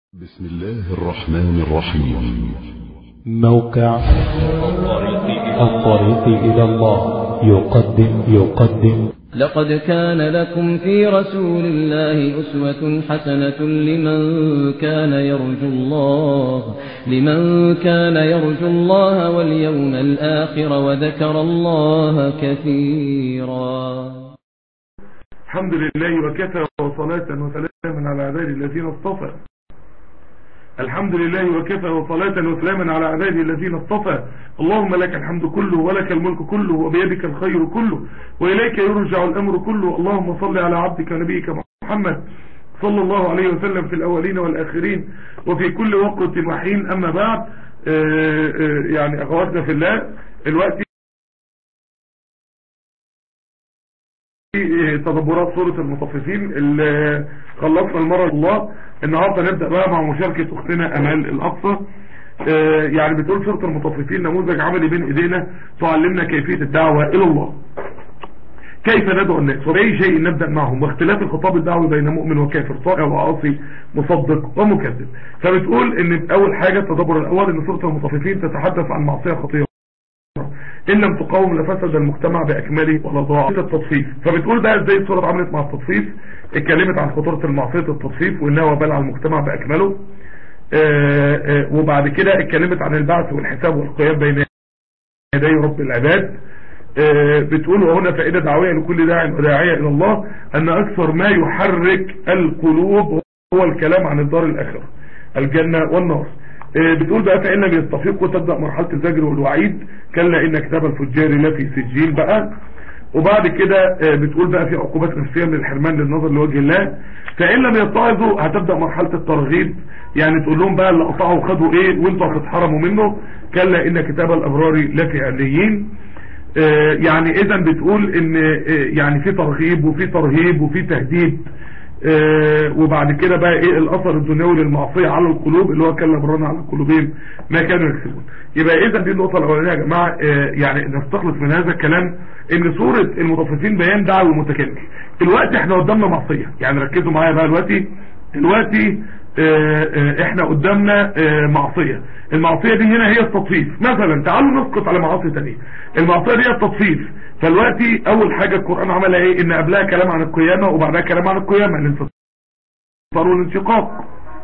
بسم الله الرحمن الرحيم موقع الطريق إلى الله يقدم يقدم لقد كان لكم في رسول الله أسوة حسنة لمن كان يرجو الله لمن كان يرجو الله واليوم الآخر وذكر الله كثيرا الحمد لله وكفى وصلاة وسلاما على عباد الذين اصطفى الحمد لله وكفى وصلاة وسلاما على عباده الذين اصطفى اللهم لك الحمد كله ولك الملك كله وبيدك الخير كله وإليك يرجع الأمر كله اللهم صل على عبدك ونبيك محمد صلى الله عليه وسلم في الأولين والآخرين وفي كل وقت وحين أما بعد آآ آآ يعني أخواتنا في الله الوقت تدبرات سورة المطففين اللي خلصنا المرة الله النهاردة نبدأ بقى مع مشاركة اختنا امال الاقصى اه يعني بتقول سورة المطففين نموذج عملي بين ايدينا تعلمنا كيفية الدعوة الى الله كيف ندعو الناس وبأي شيء نبدأ معهم واختلاف الخطاب الدعوي بين مؤمن وكافر طائع وعاصي مصدق ومكذب فبتقول ان اول حاجة التدبر الاول ان سورة المطففين تتحدث عن معصية خطيرة ان لم تقاوم لفسد المجتمع باكمله ولا ضاع التطفيف فبتقول بقى ازاي الصورة عملت مع التطفيف اتكلمت عن خطورة المعصية التطفيف وانها وبال على المجتمع باكمله آآ آآ وبعد كده اتكلمت عن البعث والحساب والقيام بين يدي رب العباد بتقول وهنا فائدة دعوية لكل داع وداعية الى الله ان اكثر ما يحرك القلوب هو الكلام عن الدار الاخرة الجنة والنار بتقول بقى فإن لم يستفيقوا تبدأ مرحلة الزجر والوعيد كلا إن كتاب الفجار لا في سجين بقى وبعد كده بتقول بقى في عقوبات نفسية من الحرمان للنظر لوجه الله فإن لم يتعظوا هتبدأ مرحلة الترغيب يعني تقول لهم بقى اللي قطعوا خدوا ايه وانتوا هتتحرموا منه كلا إن كتاب الأبرار لا في عليين يعني اذا بتقول ان يعني في ترغيب وفي ترهيب وفي تهديد آه وبعد كده بقى ايه الاثر الدنيوي للمعصيه على القلوب اللي هو كان برنا على قلوبهم ما كانوا يكسبون يبقى اذا دي النقطه الاولانيه يا جماعه آه يعني نستخلص من هذا الكلام ان سوره المطففين بيان دعوي متكامل دلوقتي احنا قدامنا معصيه يعني ركزوا معايا بقى دلوقتي دلوقتي آه احنا قدامنا معصيه المعصيه دي هنا هي التطفيف مثلا تعالوا نسقط على معاصي ثانيه المعصيه دي هي التطفيف فالوقتي اول حاجة القرآن عملها ايه ان قبلها كلام عن القيامة وبعدها كلام عن القيامة الانفطار والانشقاق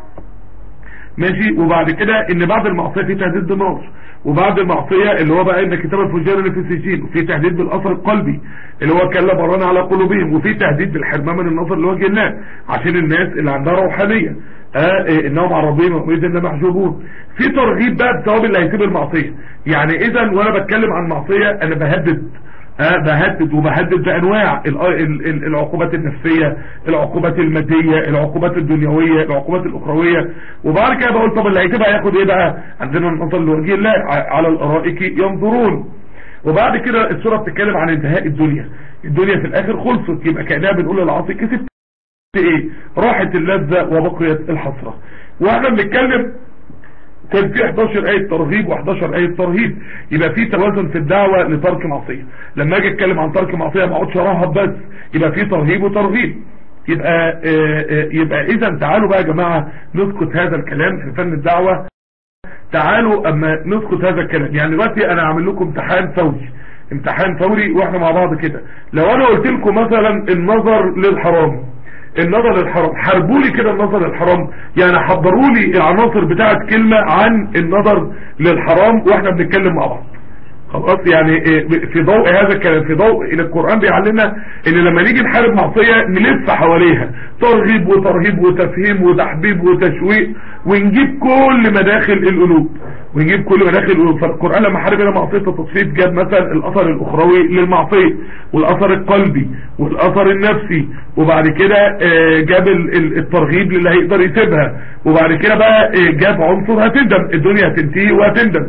ماشي وبعد كده ان بعد المعصية في تهديد بالنار وبعد المعصية اللي هو بقى ان كتاب الفجار اللي في السجين وفي تهديد بالاثر القلبي اللي هو كلا برانا على قلوبهم وفي تهديد بالحرمان من النظر لوجه الله عشان الناس اللي عندها روحانية آه إيه انهم عربين وإذن محجوبون في ترغيب بقى بثواب اللي هيسيب المعصية يعني اذا وانا بتكلم عن معصية انا بهدد أه بهدد وبهدد بانواع العقوبات النفسية العقوبات المادية العقوبات الدنيوية العقوبات الاخروية وبعد كده بقول طب اللي هيتبقى ياخد ايه بقى عندنا النظر لوجه الله على الارائك ينظرون وبعد كده السورة بتتكلم عن انتهاء الدنيا الدنيا في الاخر خلصت يبقى كأنها بنقول للعاصي كسبت ايه راحت اللذة وبقيت الحسرة واحنا بنتكلم كان في 11 آية ترغيب و11 آية ترهيب يبقى في توازن في الدعوة لترك معصية لما اجي اتكلم عن ترك معصية ما اقعدش ارهب بس يبقى في ترهيب وترغيب يبقى آآ آآ يبقى اذا تعالوا بقى يا جماعة نسكت هذا الكلام في فن الدعوة تعالوا اما نسكت هذا الكلام يعني دلوقتي انا اعمل لكم امتحان فوري امتحان فوري واحنا مع بعض كده لو انا قلت لكم مثلا النظر للحرام النظر للحرام حاربوا لي كده النظر للحرام يعني حضروا لي العناصر بتاعت كلمة عن النظر للحرام واحنا بنتكلم مع بعض خلاص يعني في ضوء هذا الكلام في ضوء ان القرآن بيعلمنا ان لما نيجي نحارب معصية نلف حواليها ترغيب وترهيب وتفهيم وتحبيب وتشويق ونجيب كل مداخل القلوب ونجيب كل مداخل القلوب فالقرآن لما حارب هنا معصية التصفيف جاب مثلا الاثر الاخروي للمعصية والاثر القلبي والاثر النفسي وبعد كده جاب الترغيب للي هيقدر يسيبها وبعد كده بقى جاب عنصر هتندم الدنيا هتنتهي وهتندم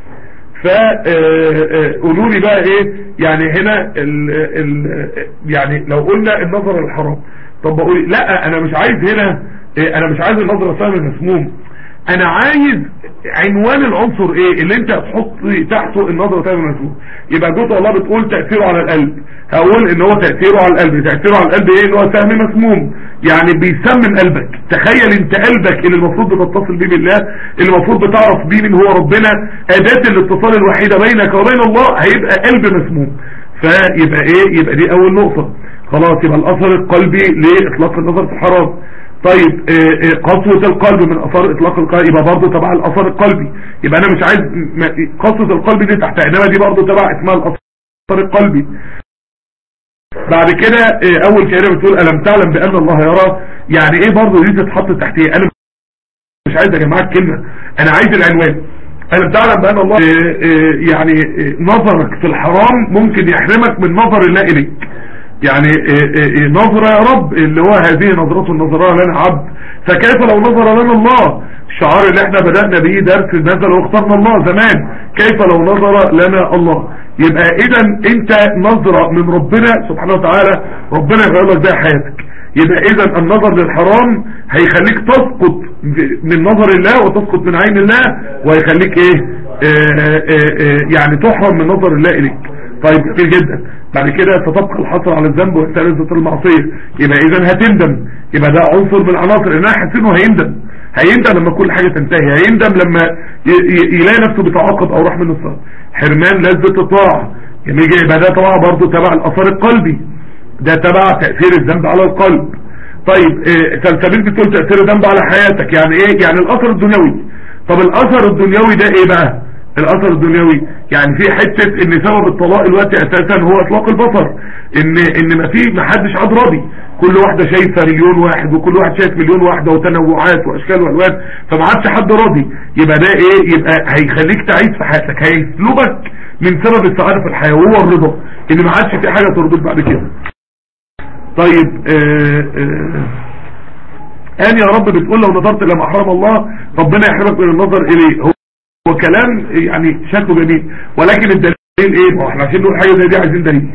فقولوا لي بقى ايه يعني هنا ال ال يعني لو قلنا النظر الحرام طب بقول لا انا مش عايز هنا إيه انا مش عايز النظر الفهم المسموم انا عايز عنوان العنصر ايه اللي انت هتحط تحته النظر تاني مسموم يبقى جزء الله بتقول تأثيره على القلب هقول ان هو تأثيره على القلب تأثيره على القلب ايه ان هو سهم مسموم يعني بيسمم قلبك تخيل انت قلبك اللي المفروض بتتصل بيه بالله اللي المفروض بتعرف بيه من هو ربنا اداة الاتصال الوحيدة بينك وبين الله هيبقى قلب مسموم فيبقى ايه يبقى دي اول نقطة خلاص يبقى الاثر القلبي لاطلاق النظر في الحرام طيب آه، آه، قسوة القلب من اثار اطلاق القلب يبقى برضه تبع الاثر القلبي يبقى انا مش عايز م- قسوة القلب دي تحت انما دي برضه تبع اسمها الاثر القلبي بعد كده آه، اول كلمة بتقول الم تعلم بان الله يرى يعني ايه برضه دي تتحط تحتيه انا مش عايز اجمعك كلمة انا عايز العنوان انا بتعلم بان الله آه، آه، يعني آه، نظرك في الحرام ممكن يحرمك من نظر الله اليك يعني آه، آه، آه، نظرة يا رب اللي هو هذه نظرته النظرة لنا عبد فكيف لو نظر لنا الله الشعار اللي احنا بدأنا به درس نزل واخترنا الله زمان كيف لو نظر لنا الله يبقى اذا انت نظرة من ربنا سبحانه وتعالى ربنا يغير لك بيها حياتك يبقى اذا النظر للحرام هيخليك تسقط من نظر الله وتسقط من عين الله وهيخليك ايه آه آه آه يعني تحرم من نظر الله اليك طيب كتير جدا بعد كده ستبقى الحصر على الذنب وتلذة المعصية يبقى اذا هتندم يبقى ده عنصر من العناصر ان انا حاسس انه هيندم هيندم لما كل حاجة تنتهي هيندم لما ي- ي- يلاقي نفسه بيتعاقب او راح منه الصلاة حرمان لذة الطاعة يبقى يجي- يبقى ده طبعا برضه تبع الاثار القلبي ده تبع تأثير الذنب على القلب طيب إيه سلسبيل بتقول تأثير الذنب على حياتك يعني ايه يعني الاثر الدنيوي طب الاثر الدنيوي ده ايه بقى الاثر الدنيوي يعني في حتة ان سبب الطلاق الوقت اساسا هو اطلاق البصر ان ان ما في ما حدش عاد راضي كل واحدة شايفة مليون واحد وكل واحد شايف مليون واحدة وتنوعات واشكال والوان فما عادش حد راضي يبقى ده ايه يبقى هيخليك تعيش في حياتك هيسلبك من سبب السعادة في الحياة وهو الرضا ان ما عادش في حاجة ترضيك بعد كده طيب آه آه آن يا رب بتقول لو نظرت إلى ما حرم الله ربنا يحرمك من النظر إليه هو, هو كلام يعني شكله جميل ولكن الدليل إيه ما هو احنا عشان نقول حاجة زي دي عايزين دليل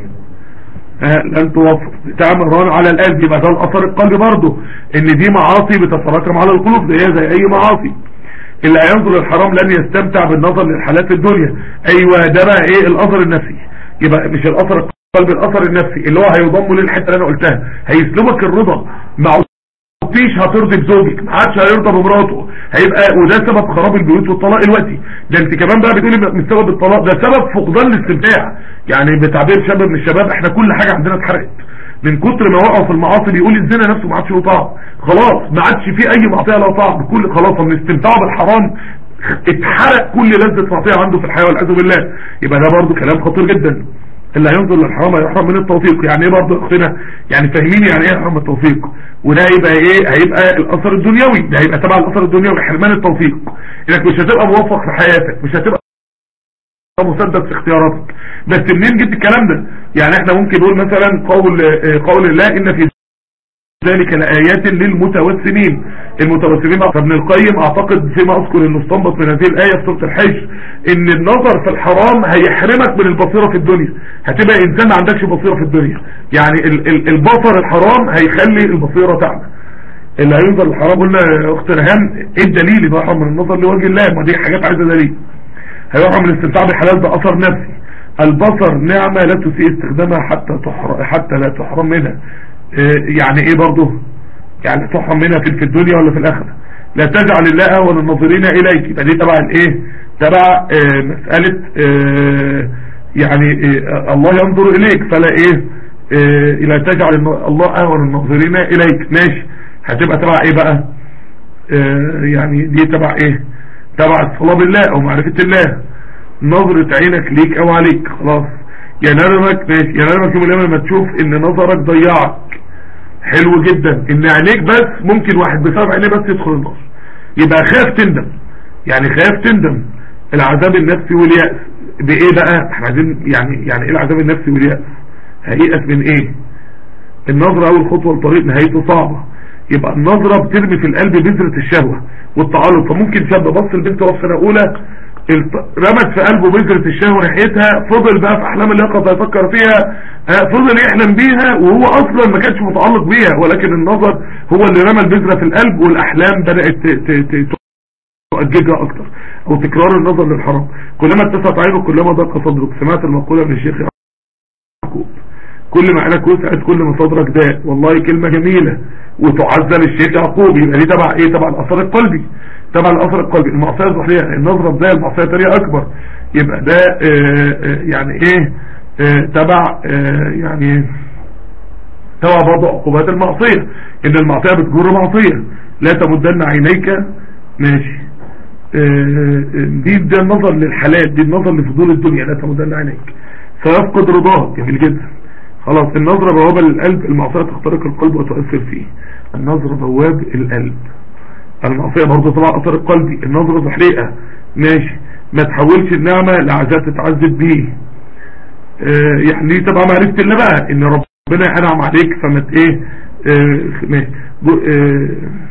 آه لن توفر تعمل على القلب يبقى ده الأثر القلبي برضه إن دي معاصي بتتراكم على القلوب زيها زي أي معاصي اللي هينظر الحرام لن يستمتع بالنظر للحالات الدنيا أيوة ده بقى إيه الأثر النفسي يبقى مش الأثر القلبي الأثر النفسي اللي هو هيضم للحته اللي أنا قلتها هيسلبك الرضا مع مفيش هترضي بزوجك ما عادش هيرضى بمراته هيبقى وده سبب خراب البيوت والطلاق الوقتي ده انت كمان بقى بتقولي مش سبب الطلاق ده سبب فقدان الاستمتاع يعني بتعبير شاب من الشباب احنا كل حاجة عندنا اتحرقت من كتر ما وقعوا في المعاصي بيقول الزنا نفسه ما عادش له طعم خلاص ما عادش فيه اي معصيه له طعم كل خلاص من استمتاعه بالحرام اتحرق كل لذة معصيه عنده في الحياة والعياذ بالله يبقى ده برضه كلام خطير جدا اللي هينظر للحرام هيحرم من التوفيق يعني ايه برضه اختنا يعني فاهمين يعني ايه يحرم التوفيق وده هيبقى ايه هيبقى الاثر الدنيوي ده هيبقى تبع الاثر الدنيوي حرمان التوفيق انك مش هتبقى موفق في حياتك مش هتبقى مسدد في اختياراتك بس منين جبت الكلام ده يعني احنا ممكن نقول مثلا قول اه قول الله ان في ذلك لآيات للمتوسمين المتوسمين ابن القيم اعتقد فيما اذكر انه استنبط من هذه الآية في سورة الحج ان النظر في الحرام هيحرمك من البصيرة في الدنيا هتبقى انسان ما عندكش بصيرة في الدنيا يعني ال ال البصر الحرام هيخلي البصيرة تعمى اللي هينظر الحرام قلنا يا اخت رهان ايه الدليل يبقى يحرم من النظر لوجه الله ما دي حاجات عايزة دليل هيحرم من الاستمتاع بالحلال ده اثر نفسي البصر نعمة لا تسيء استخدامها حتى تحرم حتى لا تحرم منها يعني ايه برضه يعني تحرم منها في الدنيا ولا في الاخرة لا تجعل الله اهون الناظرين اليك يبقى دي تبع الايه تبع اه مسألة اه يعني اه الله ينظر اليك فلا ايه اه لا تجعل الله اهون الناظرين اليك ماشي هتبقى تبع ايه بقى اه يعني دي تبع ايه تبع الصلاة بالله او معرفة الله نظرة عينك ليك او عليك خلاص ينامك ماشي ينامك يوم القيامة لما تشوف ان نظرك ضيعك حلو جدا ان عينيك بس ممكن واحد بسبب عينيه بس يدخل النار يبقى خاف تندم يعني خاف تندم العذاب النفسي واليأس بايه بقى احنا عايزين يعني يعني ايه العذاب النفسي واليأس هيئس من ايه النظرة اول خطوة لطريق نهايته صعبة يبقى النظرة بترمي في القلب بذرة الشهوة والتعلق فممكن شاب بص البنت وهو في سنة اولى رمت في قلبه بذرة الشهوة ناحيتها فضل بقى في احلام اليقظة يفكر فيها فضل يحلم بيها وهو اصلا ما كانش متعلق بيها ولكن النظر هو اللي رمى البذرة في القلب والاحلام بدأت مؤججة اكتر او تكرار النظر للحرام كلما اتسعت عينك كلما ضاق صدرك سمعت المقولة من الشيخ يعقوب كل ما عينك وسعت كل ما صدرك ضاق والله كلمة جميلة وتعزل الشيخ يعقوب يبقى دي تبع ايه تبع الاثر القلبي تبع الاثر القلبي المعصية الزحلية النظرة بداية المعصية تانية اكبر يبقى ده آه، آه، يعني ايه آه، تبع آه، يعني تبع برضه عقوبات المعصية ان المعصية بتجر معصية لا تمدن عينيك ماشي آه، دي ده النظر للحلال دي النظر لفضول الدنيا لا تمدن عينيك فيفقد رضاه جميل جدا خلاص النظرة بوابة للقلب المعصية تخترق القلب وتؤثر فيه النظرة بواب القلب المعصية برضه طبعا أثر القلبي النظرة زحليقة ماشي ما تحولش النعمة لعذاب تتعذب بيه آه، يعني دي تبع معرفة الله بقى ان ربنا انعم عليك فما ت- ايه آه، ما- جو- آه،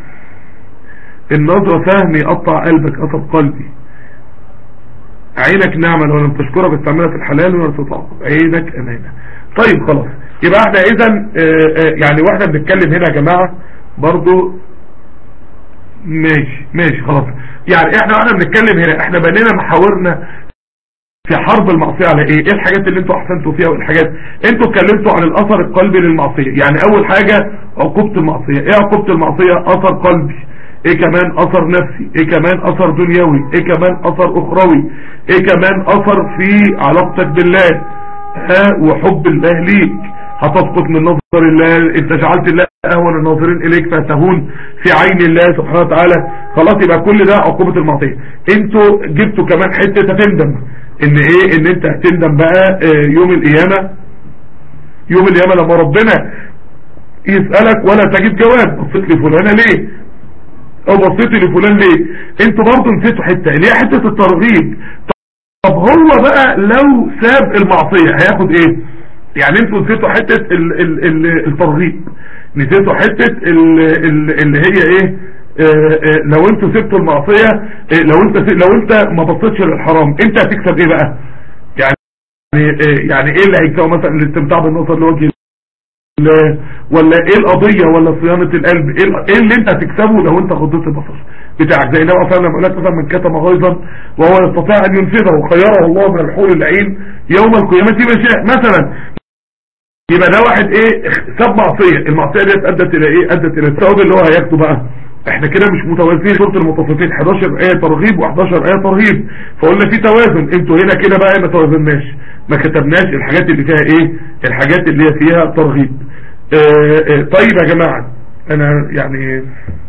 النظرة فهم يقطع قلبك قطع قلبي عينك نعمة لو لم تشكرها بتعملها في الحلال ولا تتعاقب عينك امانة طيب خلاص يبقى احنا اذا يعني واحنا بنتكلم هنا يا جماعة برضو ماشي ماشي خلاص يعني احنا واحنا بنتكلم هنا احنا بنينا محاورنا في حرب المعصية على ايه ايه الحاجات اللي انتوا احسنتوا فيها والحاجات انتوا اتكلمتوا عن الاثر القلبي للمعصية يعني اول حاجة عقوبة المعصية ايه عقوبة المعصية اثر قلبي ايه كمان اثر نفسي ايه كمان اثر دنيوي ايه كمان اثر اخروي ايه كمان اثر في علاقتك بالله ها وحب الله ليك هتسقط من نظر الله انت جعلت الله اهون الناظرين اليك فتهون في عين الله سبحانه وتعالى خلاص يبقى كل ده عقوبة المعصية انتوا جبتوا كمان حتة هتندم ان ايه ان انت هتندم بقى اه يوم القيامة يوم القيامة لما ربنا يسألك ولا تجد جواب بصيت لفلانة ليه او بصيت لفلان ليه انتوا برضه نسيتوا حتة اللي هي حتة الترغيب طب هو بقى لو ساب المعصية هياخد ايه يعني انتوا نسيتوا حتة ال ال ال الترغيب نسيتوا حتة ال ال اللي هي ايه اه اه لو انتوا سبتوا المعصية اه لو انت لو انت ما بصيتش للحرام انت هتكسب ايه بقى يعني يعني ايه اللي هيكسبه مثلا الاستمتاع بالنظر لوجه الله ولا ايه القضية ولا صيانة القلب ايه ال- ايه اللي انت هتكسبه لو انت غضيت البصر بتاعك زي النبي صلى الله عليه وسلم يقول لك من كتم غيظا وهو يستطيع ان ينفذه خيره الله من الحور العين يوم القيامة ما شاء مثلا يبقى ده واحد ايه ساب معصية المعصية ديت ادت الى ايه ادت الى الثواب اللي هو هياخده بقى احنا كده مش متوازنين سوره المطففين 11 ايه ترغيب و11 ايه ترهيب فقلنا في توازن انتوا هنا كده بقى ما توازناش ما كتبناش الحاجات اللي فيها ايه الحاجات اللي هي فيها ترغيب اه اه طيب يا جماعة انا يعني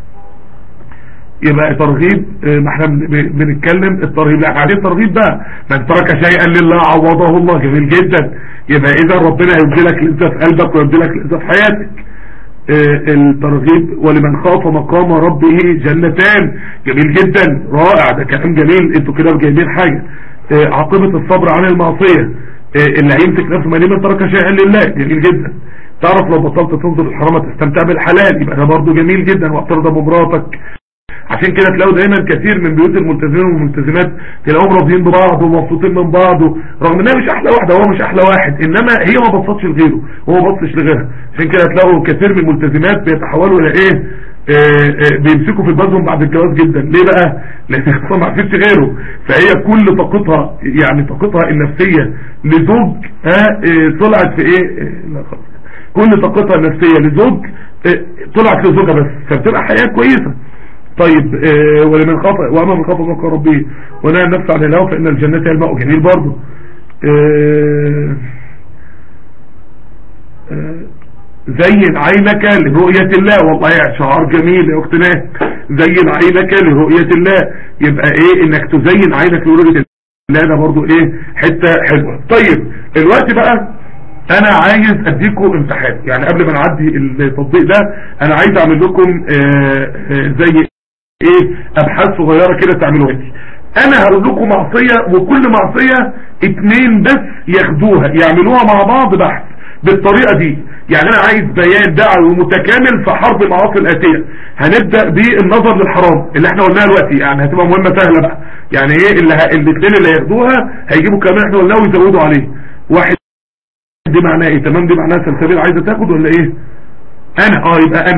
يبقى ترغيب اه ما احنا بن- بنتكلم الترغيب لا عايزين ترغيب بقى من ترك شيئا لله عوضه الله جميل جدا يبقى اذا ربنا هيبدي لك لذة في قلبك ويبدي لك لذة في حياتك آه، الترغيب ولمن خاف مقام ربه جنتان جميل جدا رائع ده كلام جميل انتوا كده جايبين حاجة آه، عاقبة الصبر عن المعصية آه، اللي هيمسك نفسه ما من ترك شيئا لله جميل جدا تعرف لو بطلت تنظر الحرام تستمتع بالحلال يبقى ده برضه جميل جدا واعترض بمراتك عشان كده تلاقوا دايما كثير من بيوت الملتزمين والملتزمات تلاقوهم راضيين ببعض ومبسوطين من بعض رغم انها مش احلى واحده هو مش احلى واحد انما هي ما بصتش لغيره هو ما بصش لغيرها عشان كده تلاقوا كثير من الملتزمات بيتحولوا الى ايه آه، آه، بيمسكوا في جوازهم بعد الجواز جدا ليه بقى لان هو ما عرفتش غيره فهي كل طاقتها يعني طاقتها النفسيه لزوج آه، آه، طلعت في ايه آه، لا خلاص كل طاقتها النفسيه لزوج آه، طلعت لزوجها بس فبتبقى حياه كويسه طيب آه ولمن خاف واما من خاف مقام ربه ونهى النفس عن الهوى فان الجنه هي الماء جميل برضه آه آه زين عينك لرؤية الله والله شعار جميل يا اختنا زين عينك لرؤية الله يبقى ايه انك تزين عينك لرؤية الله ده برضو ايه حتة حلوة طيب الوقت بقى انا عايز اديكم امتحان يعني قبل ما نعدي التطبيق ده انا عايز اعمل لكم آه آه زي ايه ابحاث صغيرة كده تعملوها دي انا هقول لكم معصية وكل معصية اتنين بس ياخدوها يعملوها مع بعض بحث بالطريقة دي يعني انا عايز بيان دعوي متكامل في حرب المعاصي الاتية هنبدأ بالنظر للحرام اللي احنا قلناها دلوقتي يعني هتبقى مهمة سهلة بقى يعني ايه اللي ه... الاثنين اللي هياخدوها هيجيبوا كمان احنا قلناه ويزودوا عليه واحد دي معناه ايه تمام دي معناها سلسبيل عايزة تاخد ولا ايه انا اه يبقى انا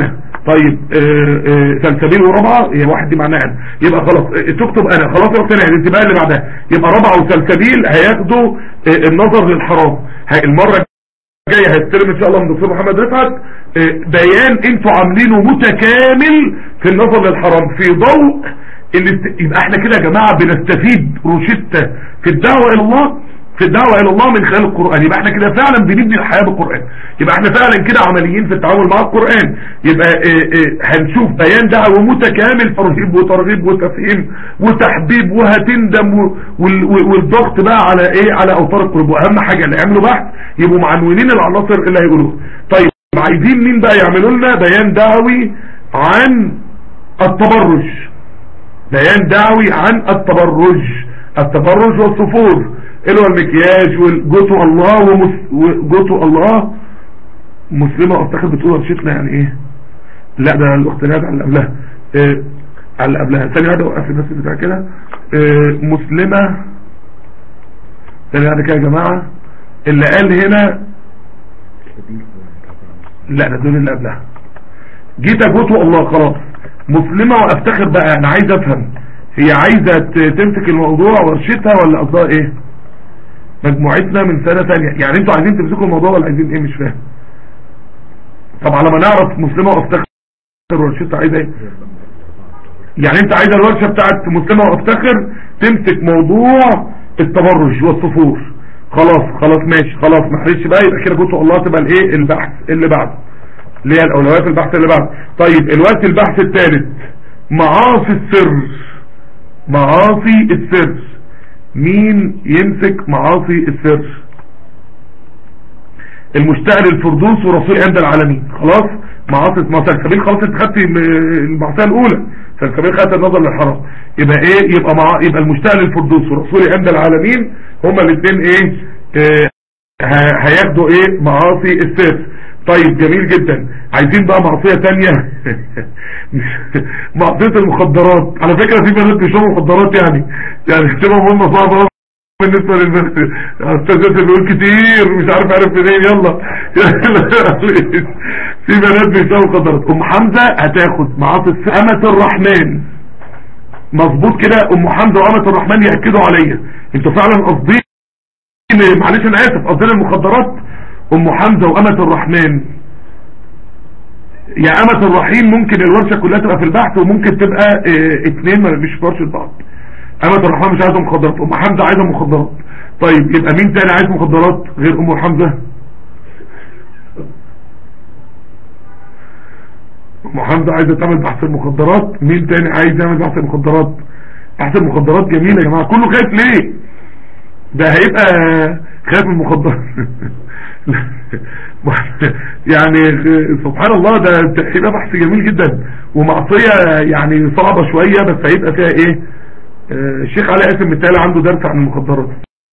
طيب آه، آه، سلسبيل ورابعه هي واحد دي معناها أنا. يبقى خلاص آه، تكتب انا خلاص يا اختي ناهد انت بقى اللي بعدها يبقى رابعه وسلسبيل هياخدوا آه، النظر للحرام هي- المره جاي هيستلم ان شاء الله من دكتور محمد رفعت آه، بيان انتوا عاملينه متكامل في النظر للحرام في ضوء الاست... يبقى احنا كده يا جماعه بنستفيد روشته في الدعوه الى الله في الدعوه الى الله من خلال القران يبقى احنا كده فعلا بنبني الحياه بالقران يبقى احنا فعلا كده عمليين في التعامل مع القران يبقى اه اه هنشوف بيان دعوه متكامل ترهيب وترغيب وتفهيم وتحبيب وهتندم و- وال- وال- والضغط بقى على ايه على اوتار القلوب واهم حاجه اللي يعملوا بحث يبقوا معنونين العناصر اللي هيقولوها طيب عايزين مين بقى يعملوا لنا بيان دعوي عن التبرج بيان دعوي عن التبرج التبرج والصفور اللي هو المكياج والجوتو الله ومس... وجوتو الله مسلمة افتخر بتقول ورشتنا يعني ايه لا ده الاخت نادى على اللي قبلها إيه على اللي قبلها ثانية واحدة وقف الناس بتاع كده إيه مسلمة ثانية واحدة كده يا جماعة اللي قال هنا لا ده دول اللي قبلها جيت اجوتو الله خلاص مسلمة وافتخر بقى انا عايز افهم هي عايزة ت- تمسك الموضوع ورشتها ولا قصدها ايه مجموعتنا من سنة تانية يعني انتوا عايزين تمسكوا الموضوع ولا عايزين ايه مش فاهم طب على ما نعرف مسلمة وافتخر ورشتها عايزة ايه يعني انت عايزة الورشة بتاعت مسلمة وافتخر تمسك موضوع التبرج والصفور خلاص خلاص ماشي خلاص معلش بقى يبقى كده جوتو الله تبقى الايه البحث اللي بعده اللي هي الاولويات البحث اللي بعده طيب الوقت البحث الثالث معاصي السر معاصي السر مين يمسك معاصي السر المشتعل الفردوس ورسول عند العالمين خلاص معاصي ما سلسبيل خلاص انت خدت م- المعصيه الاولى سلسبيل خدت النظر للحرام يبقى ايه يبقى مع يبقى المشتعل الفردوس ورسول عند العالمين هما الاثنين ايه آه، ه- هياخدوا ايه معاصي السر طيب جميل جدا عايزين بقى معصية تانية معصية المخدرات على فكرة في بنات بيشربوا مخدرات يعني يعني بتبقى مهمة صعبة أوي بالنسبة للبنات استاذ ياسر بيقول كتير مش عارف عارف منين يلا في بنات بيشربوا مخدرات ام حمزة هتاخد معاصي السر أمة الرحمن مظبوط كده ام حمزة وأمة الرحمن يأكدوا عليا انتوا فعلا قصدين معلش انا اسف قصدين المخدرات ام حمزة وامة الرحمن يا امة الرحيم ممكن الورشة كلها تبقى في البحث وممكن تبقى اه اتنين ما- مش في ورشة بعض امة الرحمن مش عايزة مخدرات ام حمزة عايزة مخدرات طيب يبقى مين تاني عايز مخدرات غير ام حمزة ام حمزة عايزة تعمل بحث المخدرات مين تاني عايز يعمل بحث المخدرات بحث المخدرات جميلة يا جماعة كله خايف ليه ده هيبقى خايف من المخدرات يعني سبحان الله ده هيبقى بحث جميل جدا ومعصية يعني صعبة شوية بس هيبقى فيها ايه آه، الشيخ علي قاسم بالتالي عنده درس عن المخدرات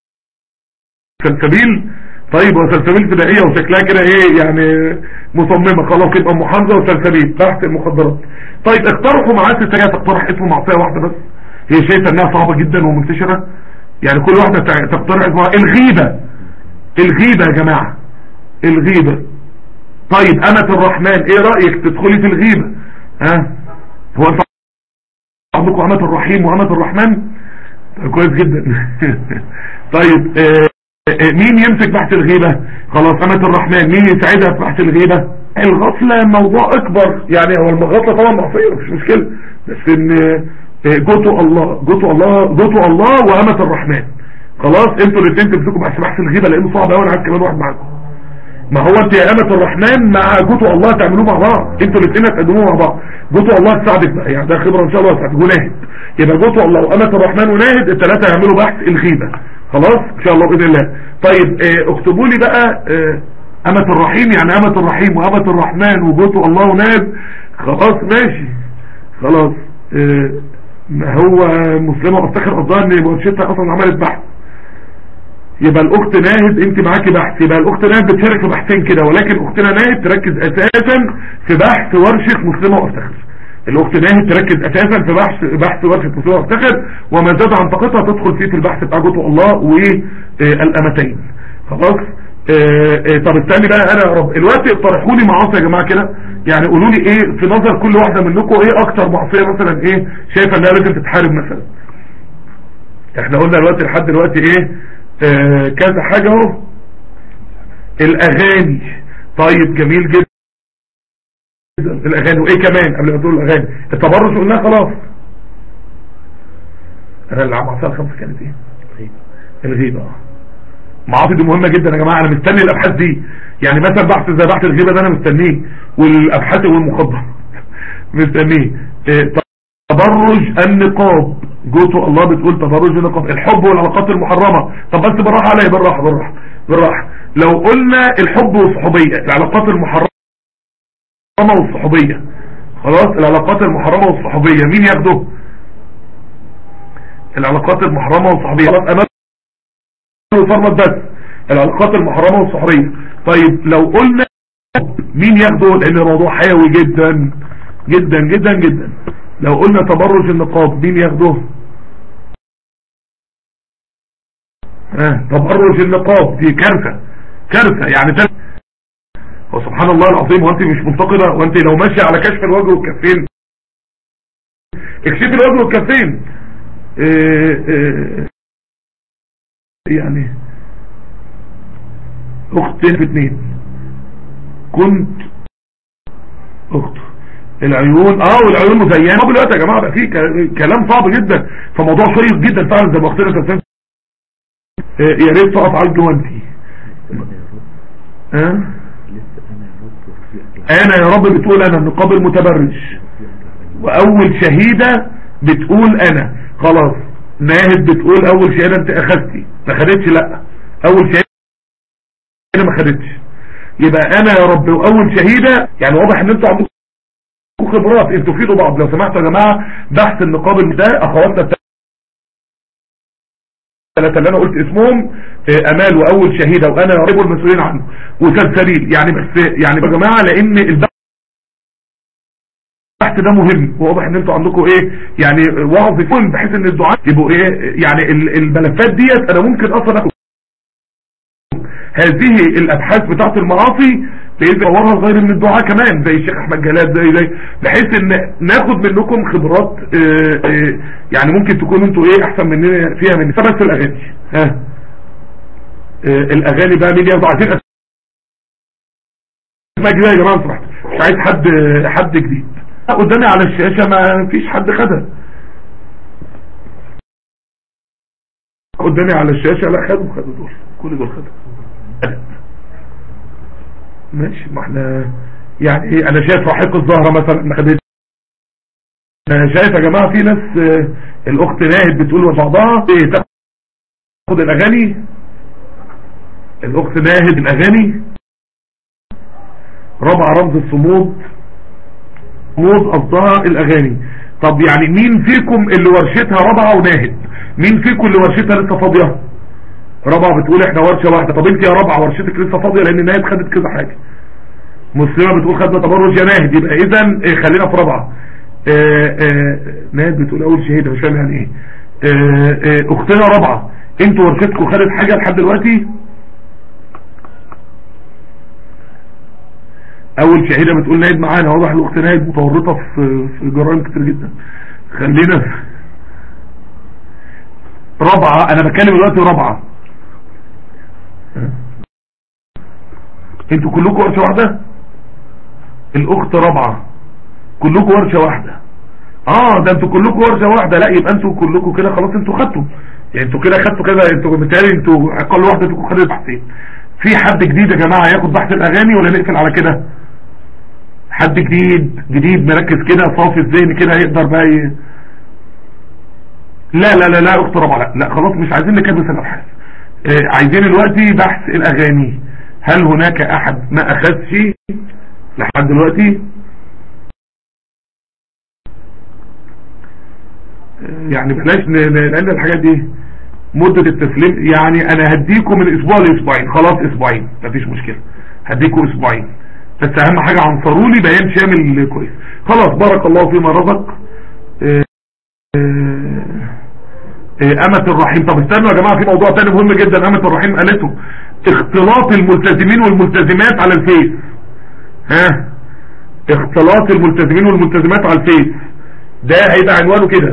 سلسبيل طيب وسلسبيل فدائية وشكلها كده ايه يعني مصممة خلاص يبقى ام حمزة وسلسبيل بحث المخدرات طيب اقترحوا معاك تانية تقترح اسم معصية واحدة بس هي شايفة انها صعبة جدا ومنتشرة يعني كل واحدة تع- تقترح اسمها الغيبة الغيبة يا جماعة الغيبة طيب أمة الرحمن ايه رأيك تدخلي في الغيبة ها هو انت عندكم أمة الرحيم وأمة الرحمن طيب كويس جدا طيب آه، آه، مين يمسك بحث الغيبة خلاص أمة الرحمن مين يساعدها في بحث الغيبة الغفلة موضوع أكبر يعني هو الغفلة طبعا معصية مش مشكلة بس ان آه، جوتو الله جوتو الله جوتو الله وأمة الرحمن خلاص انتوا الاثنين تمسكوا بحث بحث الغيبة لأنه صعب قوي انا عايز كمان واحد معاكم ما هو انت يا أمة الرحمن مع جوتو الله تعملوه مع بعض انتوا الاثنين هتقدموه مع بعض جوتو الله تساعدك بقى يعني ده خبرة ان شاء الله هتساعدك وناهد يبقى جوتو الله وأمة الرحمن وناهد الثلاثة يعملوا بحث الغيبة خلاص ان شاء الله بإذن الله طيب اه اكتبوا لي بقى اه أمة الرحيم يعني أمة الرحيم وأمة الرحمن وجوتو الله وناهد خلاص ماشي خلاص اه ما هو مسلمة افتخر قصدها ان منشدتها اصلا عملت بحث يبقى الاخت ناهد انت معاكي بحث يبقى الاخت ناهد بتشارك في بحثين كده ولكن اختنا ناهد تركز اساسا في بحث ورشة مسلمة وافتخر الاخت ناهد تركز اساسا في بحث بحث ورشة مسلمة وافتخر وما زاد عن طاقتها تدخل فيه في البحث بتاع جوتو الله والامتين خلاص آه، آه، طب استني بقى انا يا رب الوقت اقترحوا لي معاصي يا جماعه كده يعني قولوا لي ايه في نظر كل واحدة منكم ايه اكتر معصية مثلا ايه شايفة انها لازم تتحارب مثلا احنا قلنا دلوقتي لحد دلوقتي ايه آه كذا حاجة اهو الاغاني طيب جميل جدا الاغاني وايه كمان قبل ما تقول الاغاني التبرج قلناها خلاص انا اللي عم الخمسه كانت ايه الغيبه اه معاصي دي مهمه جدا يا جماعه انا مستني الابحاث دي يعني مثلا بحث زي بحث الغيبه ده انا مستنيه والابحاث والمخدرات مستنيه إيه تبرج النقاب جوته الله بتقول تبرج النقاب الحب والعلاقات المحرمه طب بس بالراحه عليا بالراحه بالراحه بالراحه لو قلنا الحب والصحوبيه العلاقات المحرمه والصحوبيه خلاص العلاقات المحرمه والصحوبيه مين ياخده العلاقات المحرمه والصحوبيه خلاص انا وفرمت بس العلاقات المحرمه والصحوبيه طيب لو قلنا مين ياخده لان الموضوع حيوي جدا جدا جدا جدا لو قلنا تبرج النقاب مين ياخده اه تبرج النقاب دي كارثه كارثه يعني تل... وسبحان الله العظيم وانت مش منتقده وانت لو ماشيه على كشف الوجه والكفين اكشف الوجه والكفين اه اه يعني اختين في اتنين كنت اخت العيون اه والعيون مزينه طب دلوقتي يا جماعه بقى في كلام صعب جدا فموضوع شيق جدا فعلا زي ما اختنا تلفزيون يا ريت تقف على الجوانتي ها انا يا رب بتقول انا النقاب المتبرج واول شهيدة بتقول انا خلاص ناهد بتقول اول شهيدة انت اخذتي ما خدتش لا اول شهيدة ما خدتش يبقى انا يا رب واول شهيدة يعني واضح ان انتوا عندكم خبرات انتوا فيدوا بعض لو سمحتوا يا جماعة بحث النقاب ده اخواتنا الثلاثة اللي انا قلت اسمهم امال واول شهيدة وانا يا رب المسؤولين عنه وسلسليل يعني بس يعني يا جماعة لان البحث ده مهم واضح ان انتوا عندكم ايه يعني وعظ يكون بحيث ان الدعاء يبقوا ايه يعني الملفات ديت انا ممكن اصلا اخد هذه الابحاث بتاعت المعاصي باذن الله غير من الدعاء كمان زي الشيخ احمد جلال زي زي بحيث ان ناخد منكم خبرات اه اه يعني ممكن تكونوا انتوا ايه احسن مننا فيها من بس الاغاني ها اه الاغاني بقى مين ياخدوا عايزين اسماء جديده يا جماعه سمحت مش عايز حد حد جديد قدامي على الشاشه ما فيش حد خدها قدامي على الشاشه لا خدوا خدوا دول كل دول خدوا ماشي ما احنا يعني ايه انا شايف رحيق الزهرة مثلا ما خدتش انا شايف يا جماعة في ناس اه الاخت ناهد بتقول لبعضها ايه تاخد الاغاني الاخت ناهد الاغاني رابع رمز الصمود صمود قصدها الاغاني طب يعني مين فيكم اللي ورشتها رابعة وناهد مين فيكم اللي ورشتها لسه فاضية رابعة بتقول احنا ورشة واحدة طب انت يا رابعة ورشتك لسه فاضية لان ناهد خدت كذا حاجة مسلمة بتقول خدنا تبرج يا ناهد يبقى اذا اه خلينا في رابعة اه اه ناهد بتقول اول شهيدة مش فاهم يعني ايه اختنا رابعة انتوا ورشتكم خدت حاجة لحد دلوقتي اول شهيدة بتقول ناهد معانا واضح الاخت ناهد متورطة في في جرائم كتير جدا خلينا في رابعة انا بتكلم دلوقتي رابعة انتوا كلكم ورشة واحدة الاخت رابعة كلكم ورشة واحدة اه ده انتوا كلكم ورشة واحدة لا يبقى انتوا كلكم كده خلاص انتوا خدتوا يعني انتوا كده خدتوا كده انتوا بالتالي انتوا اقل واحدة انتوا خدت بحثين في حد جديد يا جماعة ياخد بحث الاغاني ولا نقفل على كده حد جديد جديد مركز كده صافي الذهن كده يقدر بقى ي... لا لا لا لا اخت رابعة لا, لا خلاص مش عايزين نكبس الابحاث اه عايزين دلوقتي بحث الاغاني هل هناك احد ما اخذش لحد دلوقتي يعني بلاش لان الحاجات دي مدة التسليم يعني انا هديكم من اسبوع لاسبوعين خلاص اسبوعين مفيش مشكلة هديكم اسبوعين بس اهم حاجة عنصروا لي بيان شامل كويس خلاص بارك الله فيما رزق اه أمة الرحيم طب استنوا يا جماعة في موضوع تاني مهم جدا أمة الرحيم قالته اختلاط الملتزمين والملتزمات على الفيس ها اختلاط الملتزمين والملتزمات على الفيس ده هيبقى عنوانه كده